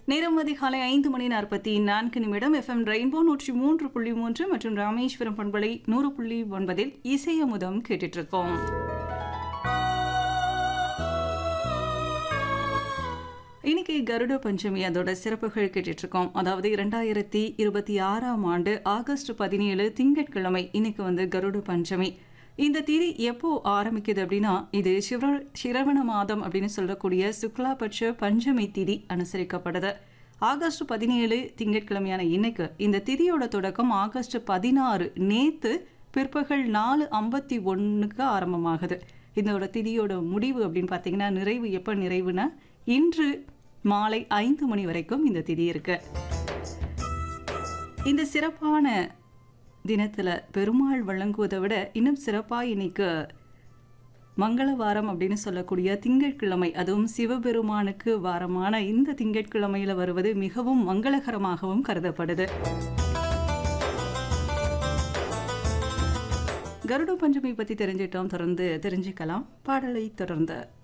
நேரம் அதிகாலை ஐந்து மணி நாற்பத்தி நான்கு நிமிடம் எஃப்எம் ரெயின்போ நூற்றி மூன்று புள்ளி மூன்று மற்றும் ராமேஸ்வரம் பண்பலை நூறு புள்ளி ஒன்பதில் இசையமுதம் கேட்டுட்டு இருக்கோம் இன்னைக்கு கருட பஞ்சமி அதோட சிறப்புகள் கேட்டுட்டு இருக்கோம் அதாவது இரண்டாயிரத்தி இருபத்தி ஆறாம் ஆண்டு ஆகஸ்ட் பதினேழு திங்கட்கிழமை இன்னைக்கு வந்து கருட பஞ்சமி இந்த திதி எப்போ ஆரம்பிக்குது அப்படின்னா இது சிவ சிரவண மாதம் அப்படின்னு சொல்லக்கூடிய சுக்லாபட்ச பஞ்சமி திதி அனுசரிக்கப்படுது ஆகஸ்ட் பதினேழு திங்கட்கிழமையான இன்னைக்கு இந்த திதியோட தொடக்கம் ஆகஸ்ட் பதினாறு நேத்து பிற்பகல் நாலு ஐம்பத்தி ஒன்றுக்கு ஆரம்பமாகுது இதோட திதியோட முடிவு அப்படின்னு பார்த்தீங்கன்னா நிறைவு எப்போ நிறைவுனா இன்று மாலை ஐந்து மணி வரைக்கும் இந்த திதி இருக்கு இந்த சிறப்பான தினத்துல பெருமாள் வழங்குவதை விட இன்னும் சிறப்பாக இன்னைக்கு மங்களவாரம் அப்படின்னு சொல்லக்கூடிய திங்கட்கிழமை அதுவும் சிவபெருமானுக்கு வாரமான இந்த திங்கட்கிழமையில வருவது மிகவும் மங்களகரமாகவும் கருதப்படுது கருட பஞ்சமி பத்தி தெரிஞ்சிட்டோம் தொடர்ந்து தெரிஞ்சுக்கலாம் பாடலை தொடர்ந்து